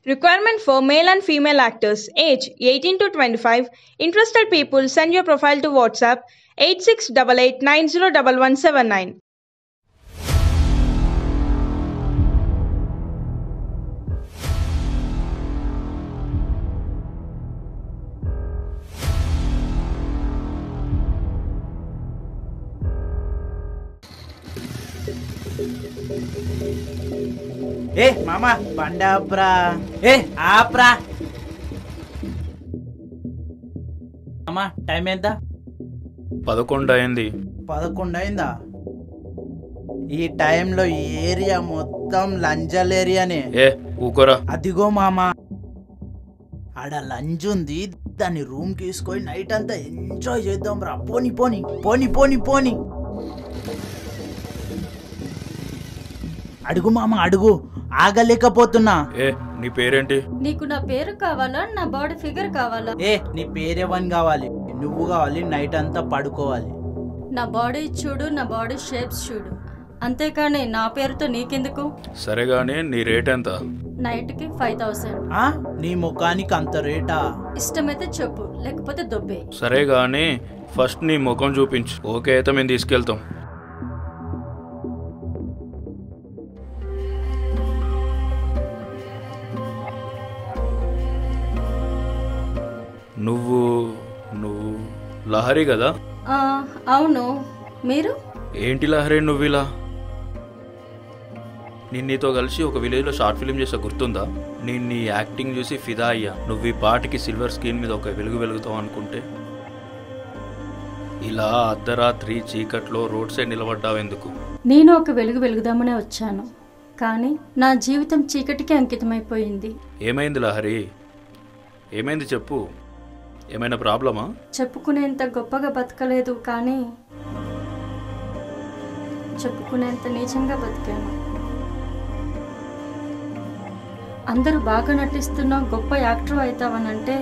Requirement for male and female actors. Age 18 to 25. Interested people send your profile to WhatsApp 8688901179. ఏ మామ బండి ఆప్రా ఏ ఆప్రా మామ time ఎంత పదకొండు అయింది పదకొండు అయిందా ఈ టైంలో ఈ ఏరియా మొత్తం లంజల్ ఏరియానే ఏ ఊకోరా అదిగో మామ ఆడ లంచ్ ఉంది దాన్ని రూమ్ తీసుకొని నైట్ అంతా ఎంజాయ్ చేద్దాం రా పోని పోని పోని పోని పోని అడుగు మామ అడుగు ఆగలేకపోతున్నా ఏ నీ పేరేంటి నీకు నా పేరు కావాలా నా బాడీ ఫిగర్ కావాలా ఏ నీ పేరేవని కావాలి నువ్వు కావాలి నైట్ అంతా పడుకోవాలి నా బాడీ చూడు నా బాడీ షేప్స్ చూడు అంతేకాని నా పేరుతో నీకెందుకు సరే గానీ నీ రేట్ ఎంత నైట్కి ఫైవ్ థౌసండ్ ఆ నీ ముఖానికి అంత రేటా ఇష్టమైతే చెప్పు లేకపోతే దొబ్బే సరే గానీ ఫస్ట్ నీ ముఖం చూపించు ఓకే అయితే మేము తీసుకెళ్తాం నువ్వు నువ్వు లహరి కదా ఆ, అవును మీరు ఏంటి లహరి నువ్వు ఇలా నేను నీతో కలిసి ఒక విలేజ్లో షార్ట్ ఫిలిం చేసా గుర్తుందా నేను నీ యాక్టింగ్ చూసి ఫిదా అయ్యా నువ్వు ఈ పాటకి సిల్వర్ స్క్రీన్ మీద ఒక వెలుగు వెలుగుతావు అనుకుంటే ఇలా అర్ధరాత్రి చీకట్లో రోడ్ సైడ్ నిలబడ్డావు ఎందుకు నేను ఒక వెలుగు వెలుగుదామనే వచ్చాను కానీ నా జీవితం చీకటికి అంకితమైపోయింది ఏమైంది లహరి ఏమైంది చెప్పు ఏమైనా ప్రాబ్లమా చెప్పుకునేంత గొప్పగా బతకలేదు కానీ చెప్పుకునేంత నీచంగా బతికాను అందరూ బాగా నటిస్తున్నా గొప్ప యాక్టర్ అవుతావనంటే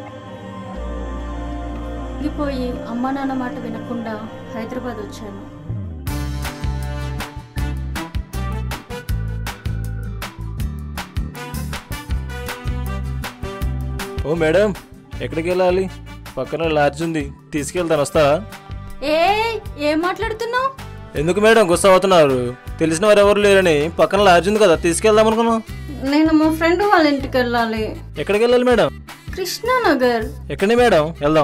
పోయి అమ్మా నాన్న మాట వినకుండా హైదరాబాద్ వచ్చాను ఓ మేడం ఎక్కడికి వెళ్ళాలి పక్కన లాడ్జ్ ఉంది తీసుకెళ్తాను వస్తారా ఏ ఏం మాట్లాడుతున్నావు ఎందుకు మేడం గుస్సా అవుతున్నారు తెలిసిన వారు ఎవరు లేరని పక్కన లాడ్జ్ ఉంది కదా తీసుకెళ్దాం అనుకున్నా నేను మా ఫ్రెండ్ వాళ్ళ ఇంటికి వెళ్ళాలి ఎక్కడికి వెళ్ళాలి మేడం కృష్ణానగర్ ఎక్కడి మేడం వెళ్దాం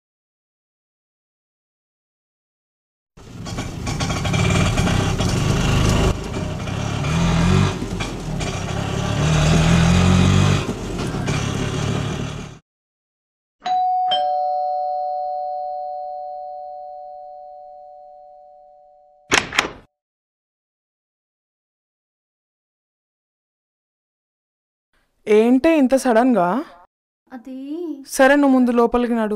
ఏంటే ఇంత సడన్గా అది సరే నువ్వు ముందు లోపలికి నడు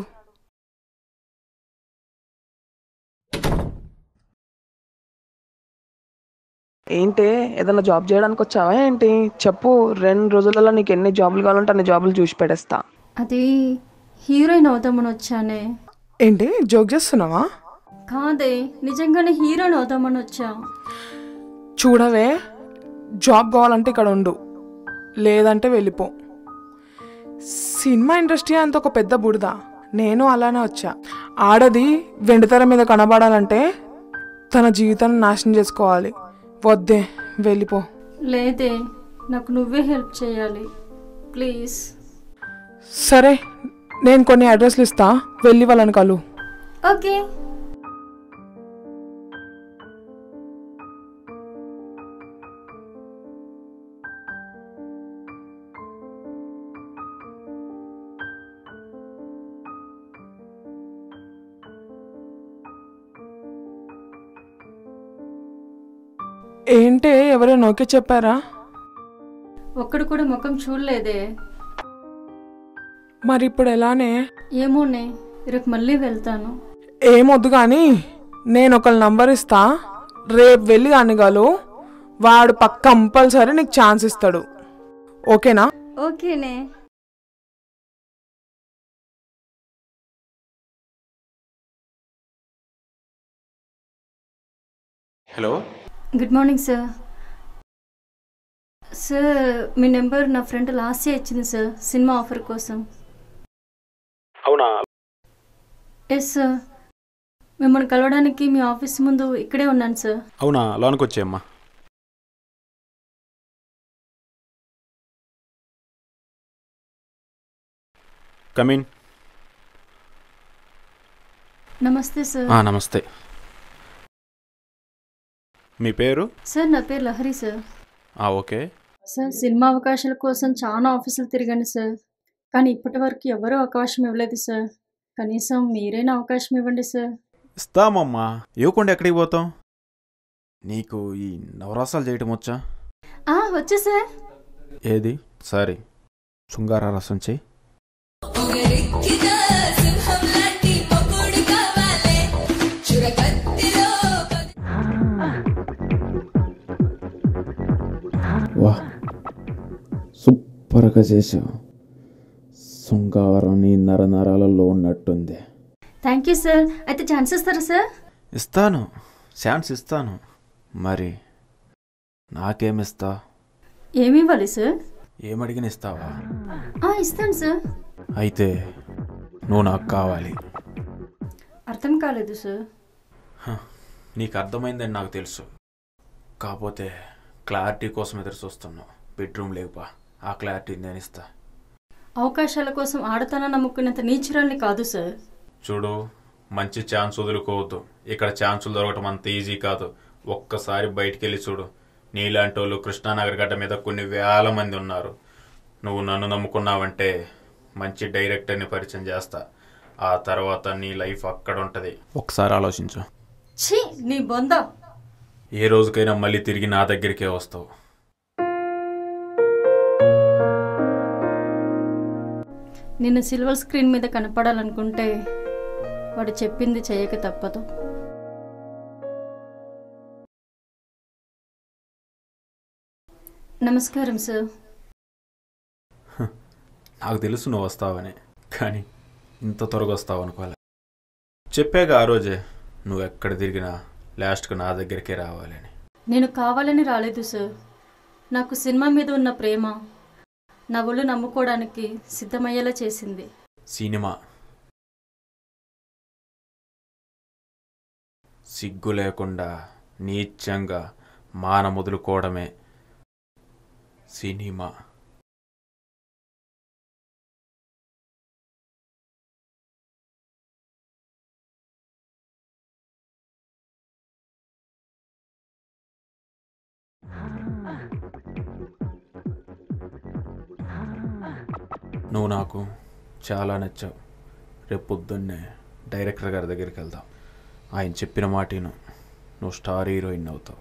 ఏంటి ఏదైనా జాబ్ చేయడానికి వచ్చావా ఏంటి చెప్పు రెండు రోజులలో నీకు ఎన్ని జాబులు కావాలంటే అన్ని జాబులు చూసి పెడేస్తా అది హీరోయిన్ అవుదామని వచ్చానే ఏంటి జోక్ చేస్తున్నావా కాదే నిజంగానే హీరోయిన్ అవుదామని వచ్చా చూడవే జాబ్ కావాలంటే ఇక్కడ ఉండు లేదంటే వెళ్ళిపో సినిమా ఇండస్ట్రీ అంత ఒక పెద్ద బుడద నేను అలానే వచ్చా ఆడది వెండితెర మీద కనబడాలంటే తన జీవితాన్ని నాశనం చేసుకోవాలి వద్దే వెళ్ళిపో లేదే నాకు నువ్వే హెల్ప్ చేయాలి ప్లీజ్ సరే నేను కొన్ని అడ్రస్లు ఇస్తా వెళ్ళి వాళ్ళని కలు ఓకే ఏంటే ఎవరైనా ఓకే చెప్పారా ఒక్కడు కూడా ముఖం చూడలేదే మరి ఇప్పుడు ఎలానే ఏమోనే రేపు మళ్ళీ వెళ్తాను ఏమొద్దు కానీ నేను ఒకళ్ళ నంబర్ ఇస్తా రేపు వెళ్ళి అనగలు వాడు పక్క కంపల్సరీ నీకు ఛాన్స్ ఇస్తాడు ఓకేనా ఓకేనే hello good morning sir sir మీ నెంబర్ నా ఫ్రెండ్ లాస్య ఇచ్చింది సార్ సినిమా ఆఫర్ కోసం అవునా ఎస్ సార్ మిమ్మల్ని కలవడానికి మీ ఆఫీస్ ముందు ఇక్కడే ఉన్నాను సార్ అవునా లోనికి వచ్చేయమ్మా కమీన్ నమస్తే సార్ నమస్తే మీ పేరు సార్ నా పేరు లహరి సార్ ఆ, ఓకే సార్ సినిమా అవకాశాల కోసం చాలా ఆఫీసులు తిరిగాను సార్ కానీ ఇప్పటి వరకు ఎవరూ అవకాశం ఇవ్వలేదు సార్ కనీసం మీరైనా అవకాశం ఇవ్వండి సార్ ఇస్తామమ్మా ఇవ్వకుండా ఎక్కడికి పోతాం నీకు ఈ నవరాసాలు చేయటం వచ్చా ఆ, వచ్చా సార్ ఏది సరే శృంగార రసం చేయి పొగరెక్కిన సింహం లాంటి మొగుడు కావాలే చురకత్తిలో వా సూపర్గా చేసావు శృంగారం నీ నరనరాలలో ఉన్నట్టుంది థ్యాంక్ యూ సార్ అయితే ఛాన్స్ ఇస్తారా సార్ ఇస్తాను ఛాన్స్ ఇస్తాను మరి నాకేమిస్తా ఏమి ఇవ్వాలి సార్ ఏమడిగిన ఇస్తావా ఆ, ఇస్తాను సార్ అయితే నువ్వు నాకు కావాలి అర్థం కాలేదు సార్ నీకు అర్థమైందని నాకు తెలుసు కాకపోతే క్లారిటీ కోసం ఎదురు చూస్తున్నావు బెడ్రూమ్ లేవుపా ఆ క్లారిటీ నేను ఇస్తా అవకాశాల కోసం ఆడతాన నమ్ముకునేంత నీచురాల్ని కాదు సార్ చూడు మంచి ఛాన్స్ వదులుకోవద్దు ఇక్కడ ఛాన్సులు దొరకటం అంత ఈజీ కాదు ఒక్కసారి బయటికి వెళ్ళి చూడు నీలాంటి వాళ్ళు కృష్ణానగర్ గడ్డ మీద కొన్ని వేల మంది ఉన్నారు నువ్వు నన్ను నమ్ముకున్నావంటే మంచి డైరెక్టర్ని పరిచయం చేస్తా ఆ తర్వాత నీ లైఫ్ అక్కడ ఉంటుంది ఒకసారి ఆలోచించు ఛీ నీ బొంద ఏ రోజుకైనా మళ్ళీ తిరిగి నా దగ్గరికే వస్తావు నిన్ను సిల్వర్ స్క్రీన్ మీద కనపడాలనుకుంటే వాడు చెప్పింది చేయక తప్పదు నమస్కారం సార్ నాకు తెలుసు నువ్వు వస్తావని కానీ ఇంత త్వరగా వస్తావు అనుకోలే చెప్పాక ఆ రోజే నువ్వు ఎక్కడ తిరిగినా లాస్ట్కి నా దగ్గరికే రావాలని నేను కావాలని రాలేదు సార్ నాకు సినిమా మీద ఉన్న ప్రేమ నా ఒళ్ళు నమ్ముకోవడానికి సిద్ధమయ్యేలా చేసింది సినిమా సిగ్గు లేకుండా నీచంగా మాన మొదలుకోవడమే సినిమా నువ్వు నాకు చాలా నచ్చావు రేపు పొద్దున్నే డైరెక్టర్ గారి దగ్గరికి వెళ్దాం ఆయన చెప్పిన మాటను నువ్వు స్టార్ హీరోయిన్ అవుతావు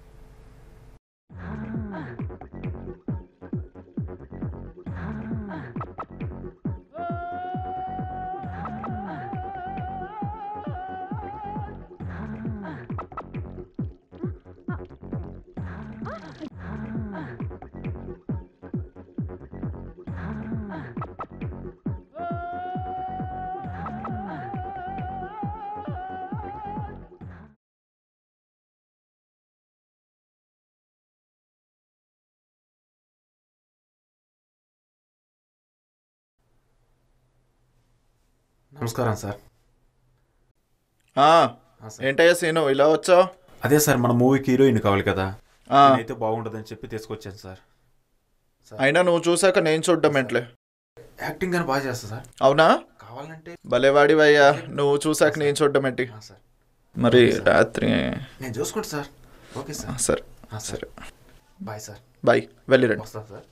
నమస్కారం సార్ ఆ, ఆ, సార్. ఏంటయ్యా సీను ఇలా వచ్చావు అదే సార్ మన మూవీకి హీరోయిన్ కావాలి కదా అయితే బాగుంటుందని చెప్పి తీసుకొచ్చాను సార్ అయినా నువ్వు చూసాక నేను చూడ్డం ఏంట్లే యాక్టింగ్ అని బాగా చేస్తా సార్ అవునా కావాలంటే భలేవాడివయ్యా నువ్వు చూసాక నేను చూడ్డం ఏంటి ఆ, సార్ మరి రాత్రి నేను చూసుకుంటా సార్ ఓకే ఆ, సార్ సరే ఆ, సరే బాయ్ సార్ బాయ్ వెళ్ళిరండి వస్తాను సార్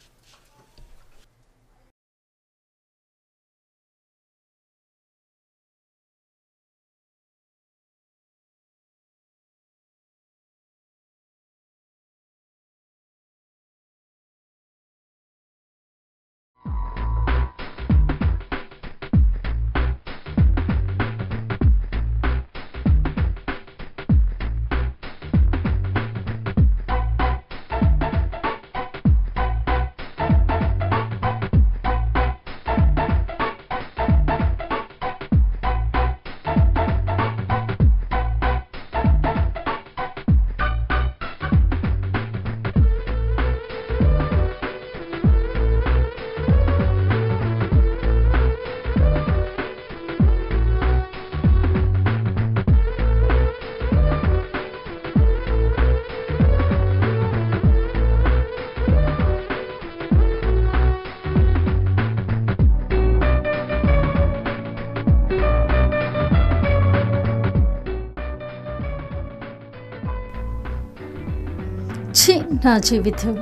నా జీవితం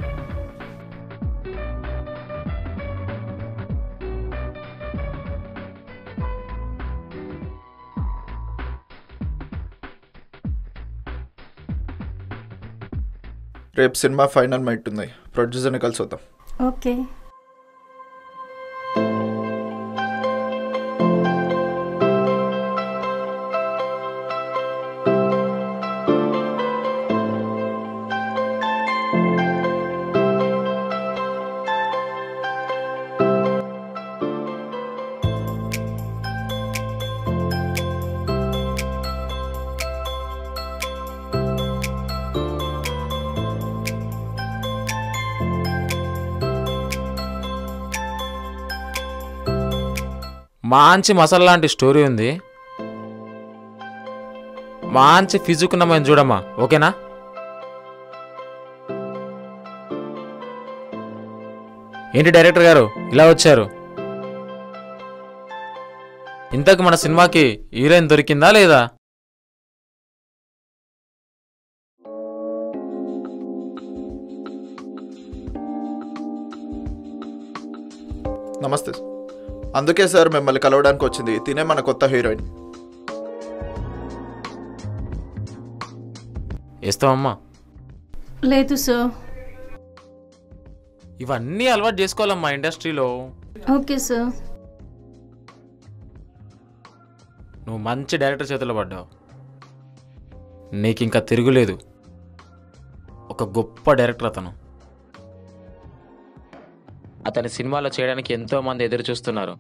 రేపు సినిమా ఫైనల్ మైట్ ఉంది ప్రొడ్యూసర్ని కలిసి వద్దాం ఓకే మంచి మసాలా లాంటి స్టోరీ ఉంది మంచి ఫిజుకున్నామని చూడమ్మా ఓకేనా ఏంటి డైరెక్టర్ గారు ఇలా వచ్చారు ఇంతకు మన సినిమాకి హీరోయిన్ దొరికిందా లేదా నమస్తే అందుకే సార్ మిమ్మల్ని కలవడానికి వచ్చింది తినే మన కొత్త హీరోయిన్ వేస్తావమ్మా లేదు సార్ ఇవన్నీ అలవాటు చేసుకోవాలమ్మా ఇండస్ట్రీలో ఓకే సార్ నువ్వు మంచి డైరెక్టర్ చేతిలో పడ్డావు నీకు ఇంకా తిరుగులేదు ఒక గొప్ప డైరెక్టర్ అతను అతని సినిమాలో చేయడానికి ఎంతో మంది ఎదురు చూస్తున్నారు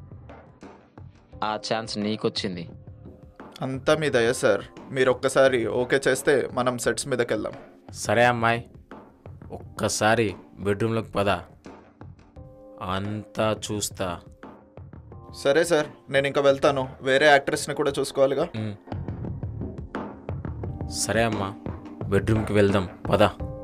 ఆ ఛాన్స్ నీకొచ్చింది అంతా మీ దయ సార్ మీరు ఒక్కసారి ఓకే చేస్తే మనం సెట్స్ మీదకి వెళ్దాం సరే అమ్మాయి ఒక్కసారి బెడ్రూమ్లోకి పద అంతా చూస్తా సరే సార్ నేను ఇంకా వెళ్తాను వేరే యాక్ట్రెస్ని కూడా చూసుకోవాలిగా ఉమ్. సరే అమ్మా బెడ్రూమ్కి వెళ్దాం పద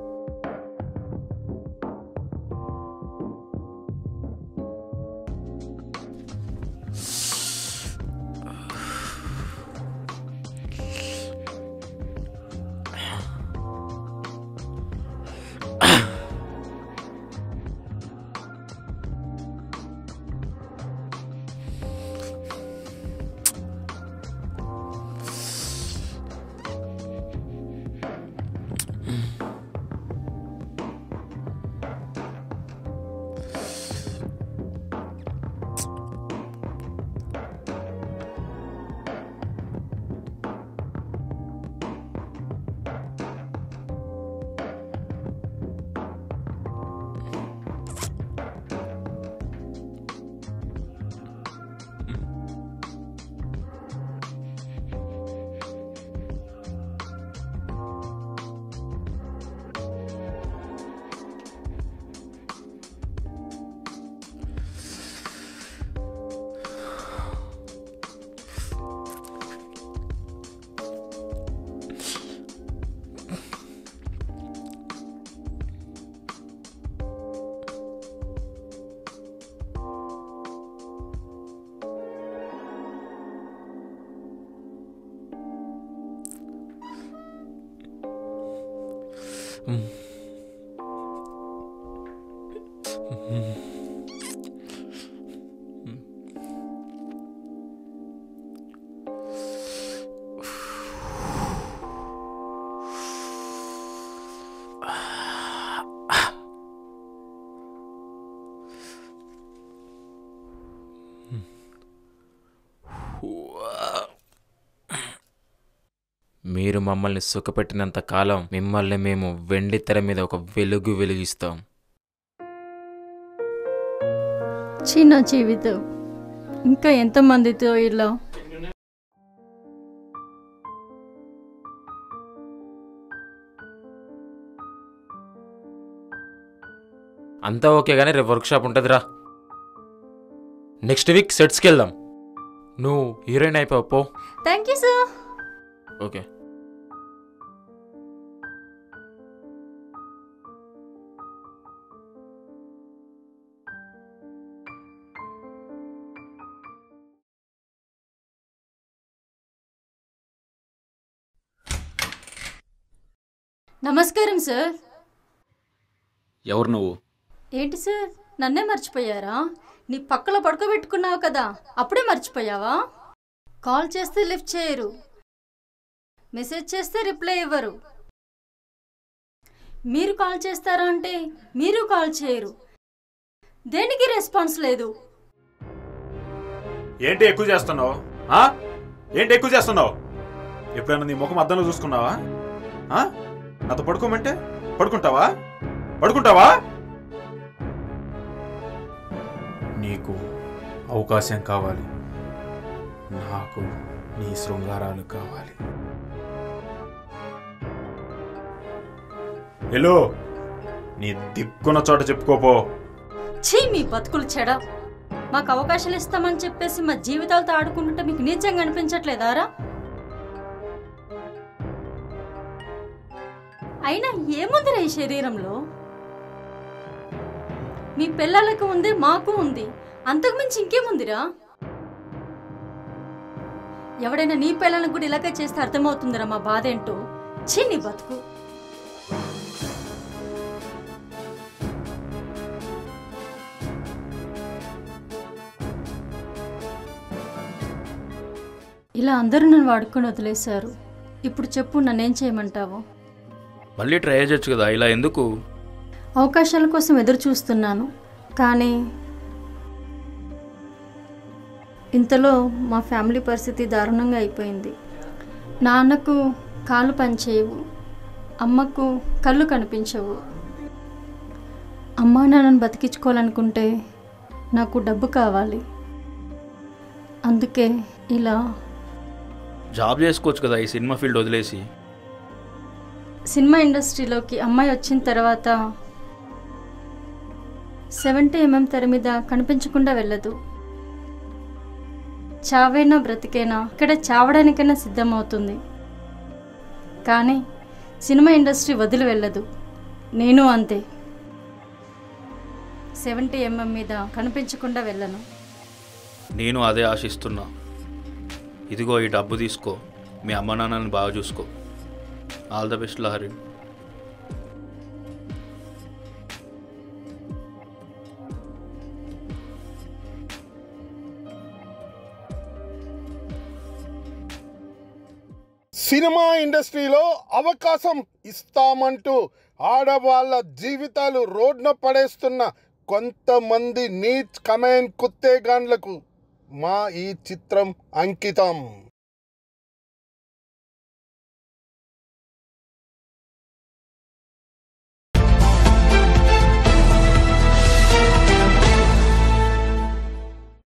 మీరు మమ్మల్ని సుఖపెట్టినంత కాలం మిమ్మల్ని మేము వెండి తెర మీద ఒక వెలుగు వెలిగిస్తాం చిన్న జీవితం ఇంకా ఎంతమందితో ఇలా అంతా ఓకే కానీ రేపు వర్క్షాప్ ఉంటుందిరా నెక్స్ట్ వీక్ సెట్స్కి వెళ్దాం నువ్వు హీరోయిన్ అయిపోవు పో థ్యాంక్ యూ సార్ ఓకే నమస్కారం సార్ ఎవరు నువ్వు ఏంటి సార్ నన్నే మర్చిపోయారా నీ పక్కలో పడుకోబెట్టుకున్నావు కదా అప్పుడే మర్చిపోయావా కాల్ చేస్తే లిఫ్ట్ చేయరు మెసేజ్ చేస్తే రిప్లై ఇవ్వరు మీరు కాల్ చేస్తారా అంటే మీరు కాల్ చేయరు దేనికి రెస్పాన్స్ లేదు ఏంటి ఎక్కువ చేస్తున్నావు ఆ? ఏంటి ఎక్కువ చేస్తున్నావు ఎప్పుడైనా నీ ముఖం అద్దంలో చూసుకున్నావా ఆ? నాతో పడుకోమంటే పడుకుంటావా పడుకుంటావా నీకు అవకాశం కావాలి నాకు నీ శృంగారాలు కావాలి హలో నీ దిక్కున్న చోట చెప్పుకోపో ఛీ మీ బతుకులు చెడ మాకు అవకాశాలు ఇస్తామని చెప్పేసి మా జీవితాలతో ఆడుకుంటుంటే మీకు నీచంగా అనిపించట్లేదారా అయినా ఏముందిరా ఈ శరీరంలో మీ పిల్లలకు ఉంది మాకు ఉంది అంతకుమించి ఇంకేముందిరా ఎవడైనా నీ పిల్లలకు కూడా ఇలాగే చేస్తే అర్థమవుతుందిరా మా బాధ ఏంటో ఛీ నీ బతుకు ఇలా అందరూ నన్ను వాడుకొని వదిలేశారు ఇప్పుడు చెప్పు నన్నేం చేయమంటావు మళ్ళీ ట్రై చేయొచ్చు కదా ఇలా ఎందుకు అవకాశాల కోసం ఎదురు చూస్తున్నాను కానీ ఇంతలో మా ఫ్యామిలీ పరిస్థితి దారుణంగా అయిపోయింది నాన్నకు కాళ్ళు పనిచేయవు అమ్మకు కళ్ళు కనిపించవు అమ్మా నాన్నను బతికించుకోవాలనుకుంటే నాకు డబ్బు కావాలి అందుకే ఇలా జాబ్ చేసుకోవచ్చు కదా ఈ సినిమా ఫీల్డ్ వదిలేసి సినిమా ఇండస్ట్రీలోకి అమ్మాయి వచ్చిన తర్వాత సెవెంటీ ఎంఎం తెర మీద కనిపించకుండా వెళ్ళదు చావైనా బ్రతికైనా ఇక్కడ చావడానికైనా సిద్ధమవుతుంది కానీ సినిమా ఇండస్ట్రీ వదిలి వెళ్ళదు నేను అంతే సెవెంటీ ఎంఎం మీద కనిపించకుండా వెళ్ళను నేను అదే ఆశిస్తున్నా ఇదిగో ఈ డబ్బు తీసుకో మీ అమ్మ నాన్నని బాగా చూసుకో all the best Lahari cinema ఇండస్ట్రీలో అవకాశం ఇస్తామంటూ ఆడవాళ్ళ జీవితాలు రోడ్న పడేస్తున్న కొంతమంది నీచ్ కమైన్ కుత్తేగాండ్లకు మా ఈ చిత్రం అంకితం